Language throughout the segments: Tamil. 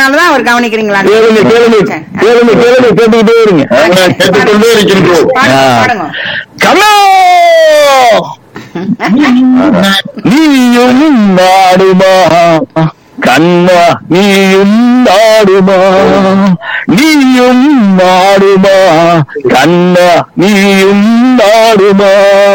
அதனாலதான் அவர் கவனிக்கிறீங்களா கேளுங்க கேளுங்க கேளுங்க கேளுங்க கேட்டுக்கிட்டே இருங்க நாங்க கேட்டுக்கொண்டே இருக்கின்றோம் பாடுங்க, ஆ. பாடுங்க கண்ணா நீயும் நாடுமா கண்ணா நீயும் நாடுமா நீயும் நாடுமா கண்ணா நீயும் நாடுமா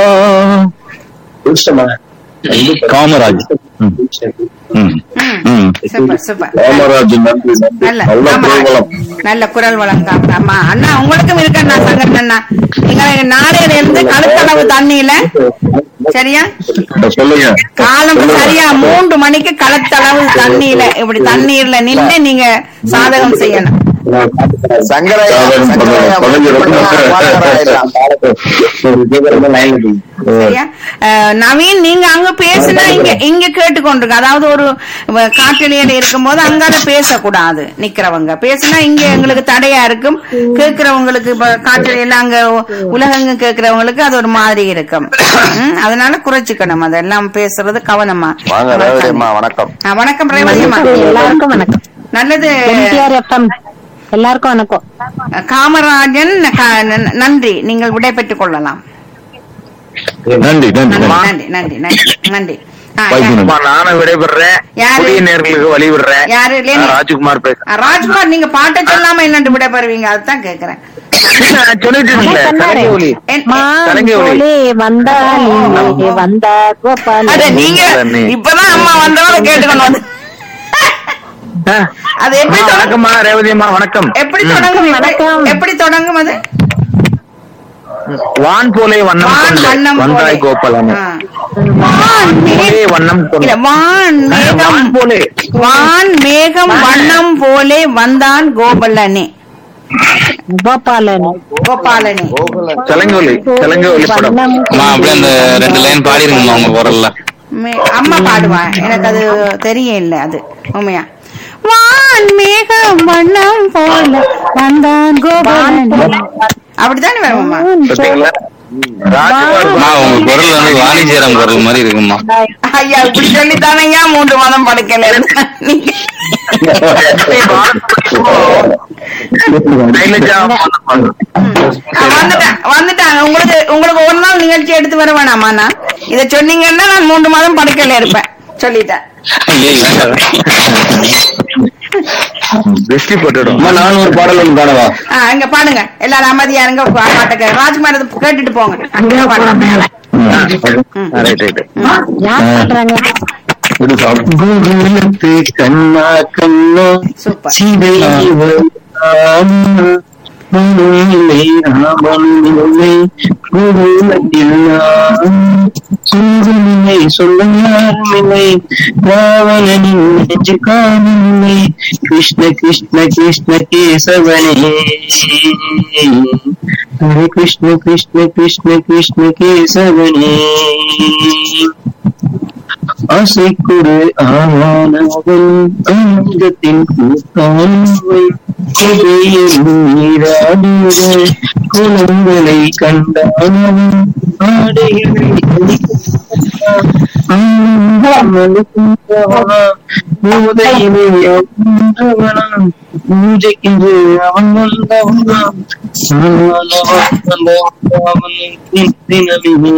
காமராஜ் ம். ம். ம். சூப்பர் சூப்பர் ராமராஜ் நன்றி நன்றி நல்ல நல்ல காமராஜ். பிரபலம் நல்ல குரல் வழங்க ஆமா அண்ணா உங்களுக்கும் இருக்கு அண்ணா சங்கர் அண்ணா நீங்க நாளையில இருந்து கழுத்தளவு தண்ணியில சரியா சொல்லுங்க காலம் சரியா மூன்று மணிக்கு களத்தளவு தண்ணியில இப்படி தண்ணீர்ல நின்று நீங்க சாதகம் செய்யணும் சங்கரையா சங்கரையா சரியா அஹ், நவீன் நீங்க அங்க பேசுனா இங்க இங்க கேட்டுக்கொண்டிருக்க அதாவது ஒரு வ- காற்றலையில இருக்கும்போது அங்கால பேசக்கூடாது நிக்கிறவங்க பேசுனா இங்க எங்களுக்கு தடையா இருக்கும் கேட்கிறவங்களுக்கு இப்ப காற்றலையில அங்க உலகங்க கேட்கிறவங்களுக்கு அது ஒரு மாதிரி இருக்கும் ம், அதனால குறைச்சிக்கணும் அதெல்லாம் பேசுறது கவனமா வாங்க ரேவதி அம்மா வணக்கம் ஆ, வணக்கம் ரேவதி அம்மா எல்லாருக்கும் வணக்கம் நல்லது எம்டிஆர் எஃப்எம் எல்லாருக்கும் வணக்கம் காமராஜன் க- ந- நன்றி நீங்கள் விடை பெற்றுக் கொள்ளலாம் நன்றி நன்றி நன்றி நன்றி. நன்றி நன்றி நன்றி நன்றி ஆ, வாய்ப்பு யா- நன்றி. நானும் விடைபெறேன் யாரு? புதிய நேர்களுக்கு வழி விடுறேன் யாரு நான் லேனி? ராஜ்குமார் பேசுறேன் ஆ, ராஜ்குமார் நீங்க பாட்டை சொல்லாம என்னண்டு விட பெறுவீங்க அதுதான் கேக்குறேன் நான் சொல்லிட்டு இருந்தேன் சொன்னாரு. தலைமை ஒலி என்- தலைமை ஒலி மாலே வந்தாலே வந்தா கோபால அட, நீங்க இப்பதான் அம்மா வந்தவங்க கேட்டுக்கணும் அது. அது எப்படி தொடங்கும் வணக்கம்மா ரேவதி அம்மா வணக்கம் எப்படி ம். தொடங்கும் எப்படி- வணக்கம். எப்படி தொடங்கும் அது வான் போலே வண்ணம் வான் கொண்டு வண்ணம் வந்தாய் போலே. கோபாலன் ஆ. வான் மே- போலே வண்ணம் கொண்டு இல்ல வான் மேகம் வான் போலே வான் மேகம் வண்ணம் போலே வந்தான் கோபலனே கோபாலன் கோபாலனே தெலுங்கு ஒலி தெலுங்கு ஒலி படம் அம்மா அப்படியே அந்த ரெண்டு லைன் பாடிருங்கம்மா உங்க குரல்ல மே- அம்மா பாடுவா எனக்கு அது தெரிய இல்ல அது உண்மையா வான் மேகம் வண்ணம் போல வந்தான் கோபாலன் அப்படித்தானே வரும்மா பார்த்தீங்களா ராஜ்குமார் அம்மா உங்க குரல் வந்து வாணிஜ்யரம் குரல் மாதிரி இருக்கும்மா ஐயா இப்படி சொல்லித்தானே ஏன் மூன்று மாதம் படுக்கல இருந்தா நீங்க சைலஜா ஆ, வந்துட்டேன் வந்துட்டாங்க உங்களுக்கு உங்களுக்கு ஒரு நாள் நிகழ்ச்சி எடுத்து வர வேணாமா நான் இத சொன்னீங்கன்னா நான் மூன்று மாதம் படுக்கல இருப்பேன் சொல்லிட்டேன் வெஸ்டி போட்டுடும் அம்மா நான் ஒரு பாடல் ஒன்று பாடவா ஆ இங்க பாடுங்க எல்லாரும் அமைதியா இருங்க பா- பாட்டுக்கு ராஜ்குமார் இது கேட்டுட்டு போங்க அங்கே பாடுங்க ரைட் ரைட் யார் பண்றாங்க இது குருலத்து கண்ணா கண்ணா சூப்பர் சிதை மனுவில்லை ராமனுவில்லை குருலத்தில் சுந்தமில்லை சொல்ல யாருமில்லை ராவணனின் நெஞ்சு காணவில்லை கிருஷ்ண கிருஷ்ண கிருஷ்ண கேசவனே ஹரே கிருஷ்ண கிருஷ்ண கிருஷ்ண கிருஷ்ண கேசவனே ஆசைக்குரு ஆவானவன் அங்கத்தின் கூட்டானவன் நீராடுகிற குளங்களை கண்டானவன் ஆடைகளை பூதையிலே அவன்றவனாம் பூஜைக்கென்று அவன் வந்தவனாம் அவனை தினமே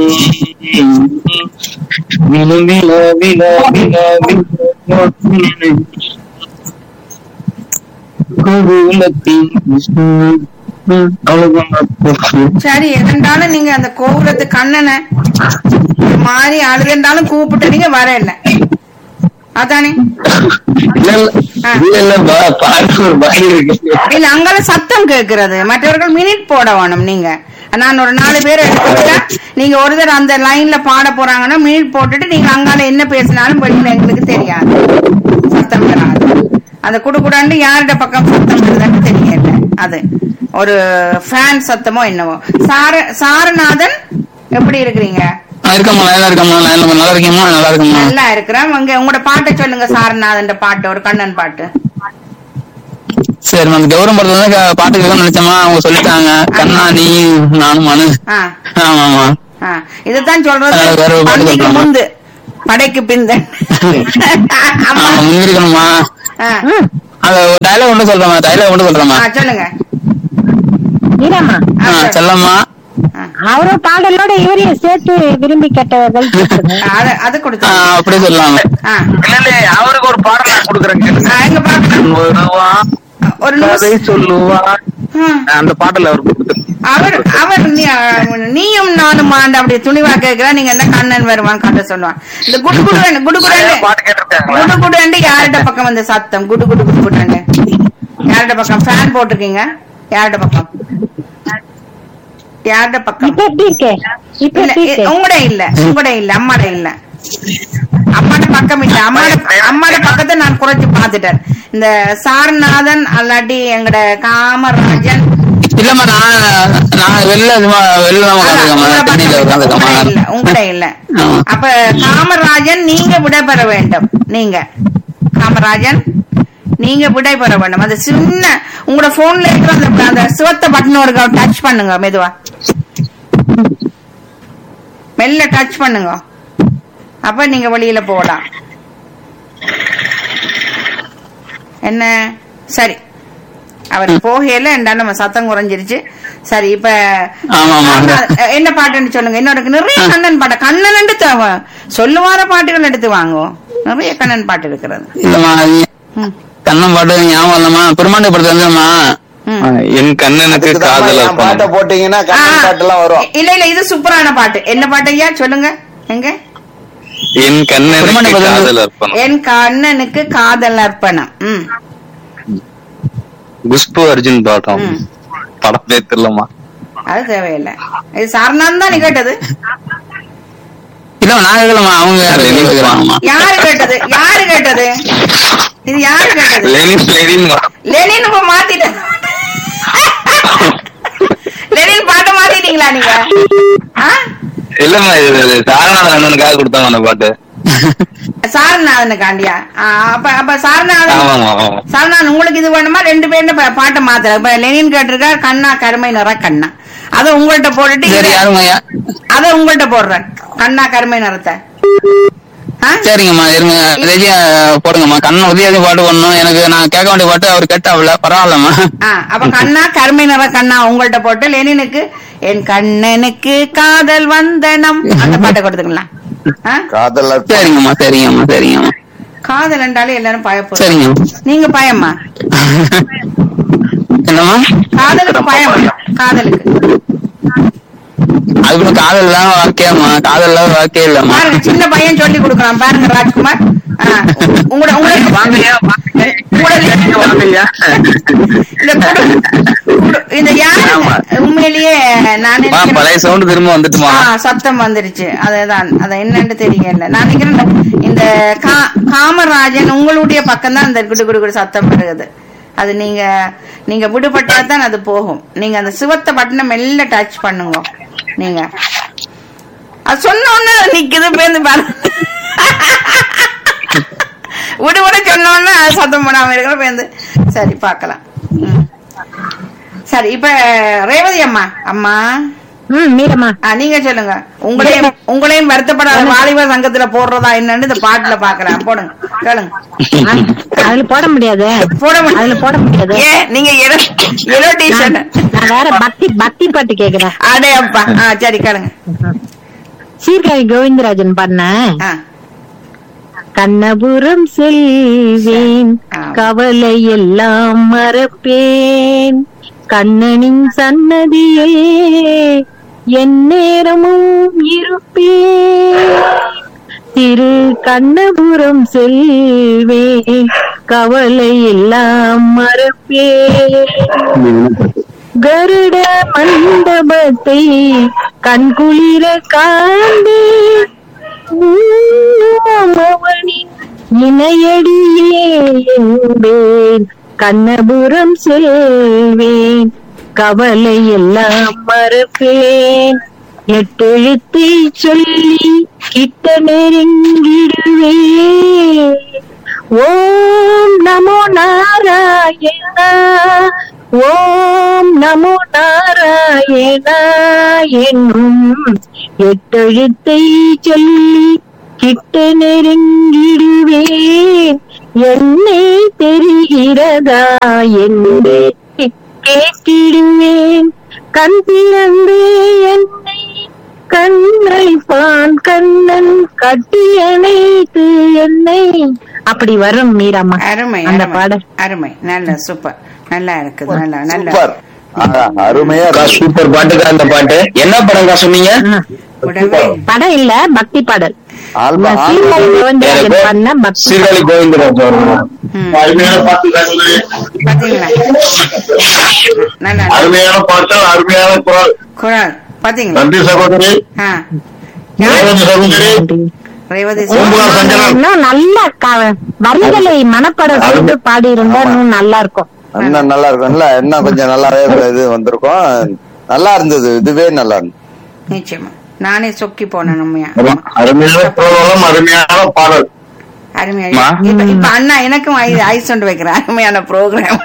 வில வில வில வில வில கோகுலத்தின் அவ்வளவுதான் சரி இருந்தாலும் நீங்க அந்த கோபுரத்து கண்ணனை மாறி அழுதுண்டாலும் கூப்பிட்டு நீங்க வர இல்ல அதானே இல்ல இல்ல இல்ல பா- பாட்டு ஒரு மாதிரி இருக்கு இல்ல அங்கால சத்தம் கேக்குறது மற்றவர்கள் மினிட் போட வேணும் நீங்க நான் ஒரு நாலு பேர் எடுத்துக்கிட்டா நீங்க ஒரு தடவை அந்த லைன்ல பாட போறாங்கன்னா மினிட் போட்டுட்டு நீங்க அங்கால என்ன பேசினாலும் வெளியில எங்களுக்கு தெரியாது சத்தம் வராது அந்த குடுகுடாண்டு யார்கிட்ட பக்கம் சத்தம் வருதுன்னு தெரியல அது ஒரு ஃபேன் சத்தமோ என்னவோ சார சாரநாதன் எப்படி இருக்கிறீங்க ஆ, இருக்கம்மா லைன்ல இருக்கம்மா லைன்ல நல்லா இருக்கீங்களா நல்லா இருக்கம்மா நல்லா இருக்கிறேன் உங்க உங்களோட பாட்டை சொல்லுங்க சாரநாதன் பாட்டு ஒரு கண்ணன் பாட்டு சரி அந்த கௌரவம் படத்துல இருந்து க- பாட்டு கேட்கணும்னு நினைச்சோமா அவங்க சொல்லிட்டாங்க கண்ணா நீ நானும் மனு ஆ ஆமாமா ஆ, இதுதான் சொல்றது ஆ, வேற ஒரு பாட்டு பந்திக்கு சொல்றாங்க. முந்து படைக்கு பிந்த ஆமா முந்திருக்கணுமா ஆ, அந்த ஒரு டைலாக் ஒன்று சொல்றேம்மா டைலாக் ஒன்று சொல்றேம்மா ஆ, சொல்லுங்க மீரம்மா ஆ, ஆ, சரி. செல்லம்மா அவரும் பாடலோட இவரையும் சேர்த்து விரும்பி கேட்டவர்கள் கேட்குது. ஆ, அது அது ஆ, கொடுத்து அப்படியே சொல்லலாம் ஆ இல்ல இல்ல அவருக்கு ஒரு பாடல் நான் கொடுக்குறேன் கேளுங்க ஆ, எங்க பாக்கலாம் வருவான் ஒரு கதை நிமிஷம் சொல்லுவான் ம். அந்த பாடல் அவர் கொடுத்துரு அவர் அவர் நீ- நீயும் நானும் ஆண்டு அப்படி துணிவா கேக்குறா நீங்க என்ன கண்ணன் வருவான் காட்ட சொல்லுவான் இந்த குடு குடு குடு குடு பாட்டு கேட்டிருக்காங்களா குடு குடு யார்கிட்ட பக்கம் வந்து சத்தம் குடு குடு குடு குடு யார்கிட்ட பக்கம் ஃபேன் போட்டிருக்கீங்க யார்கிட்ட பக்கம் யார்கிட்ட பக்கம் இப்ப எப்படி இருக்கு இப்ப இல்ல எப்படி இருக்கு உங்களோட இல்ல உங்களோட இல்ல அம்மாட இல்ல அம்மாட பக்கம் இல்ல அம்மாட அம்மாட பக்கத்தை நான் குறைச்சு பார்த்துட்டேன் இந்த சாரநாதன் அல்லாட்டி எங்கட காமராஜன் இல்லம்மா நான் நான் வெளில சும்மா வெளில தான் உட்காந்துருக்கேம்மா உங்களோட தண்ணியில பக்கம் இல்ல, உட்காந்துருக்கேம்மா உங்களோட இல்ல உங்களோட இல்ல ஆமா. அப்ப காமராஜன் நீங்க விடைபெற வேண்டும் நீங்க காமராஜன் நீங்க விடைபெற வேண்டும் அது சின்ன உங்களோட போன்ல இருக்கிற அந்த அந்த சிவத்த பட்டன் ஒரு டச் பண்ணுங்க மெதுவா மெல்ல டச் பண்ணுங்க அப்ப நீங்க வெளியில போகலாம் என்ன சரி அவர் போகையில என்டா நம்ம சத்தம் குறைஞ்சிருச்சு சரி இப்ப ஆமா, ஆமா. அஹ், என்ன பாட்டுன்னு சொல்லுங்க என்னோட நிறைய கண்ணன் பாட்டு கண்ணன் எடுத்து அவ- சொல்லுவார பாட்டுகள் எடுத்து வாங்குவோம் நிறைய கண்ணன் பாட்டு இருக்கிறது இல்லம்மா அது ம், கண்ணன் பாட்டு ஞாபகம் இல்லம்மா பெருமாண்டி படத்துல இருந்தம்மா ம். என் கண்ணனுக்கு காதல் என் பாட்டை அர்ப்பணம் போட்டீங்கன்னா ஆ, கண்ணன் பாட்டுலாம் வரும் இல்ல இல்ல இது சூப்பரான பாட்டு என்ன பாட்டு ஐயா சொல்லுங்க எங்க என் கண்ணனுக்கு பெருமாண்டி படத்துல காதல் அர்ப்பணம் என் கண்ணனுக்கு காதல் அர்ப்பணம் ம் குஷ்பு அர்ஜுன் பாட்டம் ம். படம் பேர் தெரியலமா அது தேவையில்லை இது சாரணான் தான் நீ கேட்டது இல்லம்மா நான் கேட்கலம்மா அவங்க கேட்கலாமா யாரு கேட்டது யாரு கேட்டது இது யாரு கேட்டது லெனின் லெனின் லெனின் இப்ப மாத்திட்டேன் லெனின் பாட்டு மாத்திட்டீங்களா நீங்க ஆ? இல்லம்மா இது சாரநாதன் அண்ணனுக்காக கொடுத்தாங்க அந்த பாட்டு சாரநாதனுக்காண்டியா ஆ, அப்ப அப்ப சாரநாதன் ஆமாமா ஆமா சாரநாதன் உங்களுக்கு இது வேணுமா ரெண்டு பேரும் பா- பாட்டை மாத்துற இப்ப லெனின் கேட்டிருக்கார் கண்ணா கருமை நிற கண்ணா அதை உங்கள்ட்ட போட்டுட்டு சரி இதை- யாருங்க ஐயா அதை உங்கள்ட்ட போடுறேன் கண்ணா கருமை நிறத்தை ஆ? சரிங்கம்மா இருங்க ரெஜியா போடுங்கம்மா கண்ணன் உதயாதி பாட்டு பண்ணணும் எனக்கு நான் கேட்க வேண்டிய பாட்டு அவர் கேட்டாவில பரவாயில்லம்மா ஆ, அப்ப கண்ணா கருமை நிற கண்ணா உங்கள்ட்ட போட்டு லெனினுக்கு என் கண்ணனுக்கு காதல் வந்தனம் அந்த பாட்டை கொடுத்துக்கலாம் ஆ? காதல் அர்ப்பணம். சரிங்கம்மா சரிங்கம்மா சரிங்கம்மா காதல் என்றாலே எல்லாரும் பயப்படுறோம் சரிங்க நீங்க பயமா என்னம்மா காதலுக்கு பயமா காதலுக்கு அது கூட காதல் தான் வாழ்க்கையாம்மா காதல் இல்லாத வாழ்க்கையே இல்லம்மா பாருங்க சின்ன பையன் சொல்லி கொடுக்குறான் பாருங்க ராஜ்குமார் ஆ, உங்களோட உங்களுக்கு வாங்கய்யா வாங்கய்யா இந்த குடு- குடு- இந்த யாரு உண்மையிலேயே நான் மா, பழைய நினைக்கிறேன் சவுண்ட் திரும்ப வந்துட்டுமா ஆ, சத்தம் வந்துருச்சு அதுதான் அது என்னன்னு தெரியல நான் நினைக்கிறேன் இந்த கா- காமராஜன் உங்களுடைய பக்கம் தான் அந்த குடு குடு குடு சத்தம் வருது அது நீங்க நீங்க விடுபட்டா தான் அது போகும் நீங்க அந்த சிவத்த பட்டனை மெல்ல டச் பண்ணுங்க நீங்க அது சொன்ன உடனே நிக்குது பேருந்து பாருங்க விடு விட சொன்ன உடனே அது சத்தம் பண்ணாம இருக்கிற பேருந்து சரி பார்க்கலாம் ம். சரி இப்ப ரேவதி அம்மா அம்மா ம் மீரம்மா ஆ, நீங்க சொல்லுங்க உங்களையும் உங்களையும் வருத்தப்படாத வாலிபர் சங்கத்துல போடுறதா என்னன்னு இந்த பாட்டுல பாக்குறேன் போடுங்க கேளுங்க ஆ, அதுல போட முடியாது போட முடியாது. அதுல போட முடியாது ஏன் நீங்க எலோ எலோ டிஷர்ட் நான் வேற பக்தி பக்தி பாட்டு கேக்குறேன் அடே அப்பா ஆ சரி கேளுங்க சீர்காழி கோவிந்தராஜன் பண்ண ஆ கண்ணபுரம் செல்வேன் ஆ. கவலை எல்லாம் மறப்பேன் கண்ணனின் சன்னதியில் என் நேரமும் இருப்பேன் திரு கண்ணபுரம் செல்வேன் கவலை எல்லாம் மறப்பேன் கருட மண்டபத்தை கண்குளிர காண்பேன் அவனின் இணையடியே என்பேன் கண்ணபுரம் செல்வேன் கவலை எல்லாம் மறப்பேன் எட்டெழுத்தை சொல்லி கிட்ட நெருங்கிடுவேன் ஓம் நமோ நாராயணா ஓம் நமோ நாராயணா என்னும் எட்டெழுத்தை சொல்லி கிட்ட நெருங்கிடுவேன் என்னை தெரிகிறதா என்னை கேட்டிடுவேன் கண் திறந்து என்னை கண்ணை பான் கண்ணன் கட்டி அணைத்து என்னை அப்படி வரும் மீராமா அருமை அந்த அருமை, பாடல் அருமை நல்ல சூப்பர் நல்லா இருக்குது நல்லா நல்ல சூப்பர் ஆஹா, அருமையா அக்கா, இருக்கு. சூப்பர் பாட்டுக்கா அந்த பாட்டு என்ன படம்க்கா சொன்னீங்க ஆ. உடனே படம் இல்ல பக்தி பாடல் ஆல்பம் இந்த சீர்காழி கோவிந்தராஜன் எனக்கு பண்ண பக்தி சீர்காழி கோவிந்தராஜ் அவர்கள். ம், அருமையான பாட்டு சகோதரி பாத்தீங்களா நல்லா அருமையான பாட்டு அருமையான குரல் குரல் பாத்தீங்களா நன்றி சகோதரி ஆ ரேவதி சகோதரி ரேவதி பூம்புகார் சஞ்சலம் இன்னும் நல்ல க- வரிகளை மனப்படம் செய்து பாடி இருந்தா இன்னும் நல்லா இருக்கும் இன்னும் நல்லா இருக்கும் இல்ல இன்னும் கொஞ்சம் நல்லாவே இது வந்திருக்கும் நல்லா இருந்தது இதுவே நல்லா இருந்தது நிச்சயமா நானே சொக்கி போனேன் உண்மையா அரு- அருமையான குரலும் அருமையான பாடல் அருமையா மா. இப்ப இப்ப அண்ணா எனக்கும் ஐ- ஐஸ் கொண்டு வைக்கிறேன் அருமையான ப்ரோக்ராம்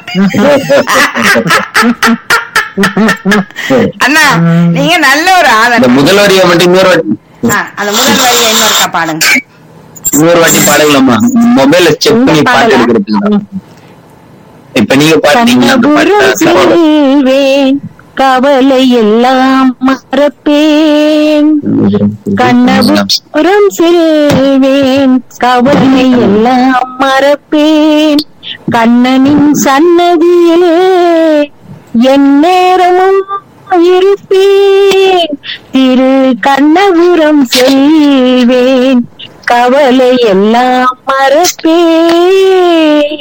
அண்ணா நீங்க நல்ல ஒரு இந்த ஆதரவு முதல் வரியை மட்டும் இன்னொரு வாட்டி ஆ, அந்த முதல் வரியை இன்னொருக்கா பாடுங்க இன்னொரு வாட்டி பாடுங்களம்மா மொபைல செக் பண்ணி இந்த பாட்டு பாடலா? எடுக்கிறது இப்ப நீங்க பாத்தீங்கன்னா அந்த கண்ணபுரம் பாட்டு செல்வேன் கவலை எல்லாம் மறப்பேன் கண்ணபுரம் செல்வேன் கவலை எல்லாம் மறப்பேன் கண்ணனின் சன்னதியில் என் நேரமும் இருப்பேன் திரு கண்ணபுரம் செல்வேன் கவலை எல்லாம் மறப்பேன்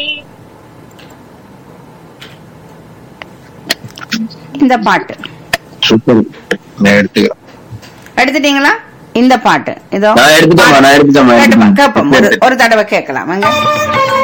இந்த பாட்டு சூப்பர் நான் எடுத்துக்கிறேன் எடுத்துட்டீங்களா இந்த பாட்டு இதோ நான் எடுத்துட்டேம்மா, நான் எடுத்துட்டேம்மா, கேட்டுப்பா, எடுத்துட்டேன். கேட்போம் ஒரு- எடுத்துட்டேன். ஒரு தடவை கேட்கலாம் வாங்க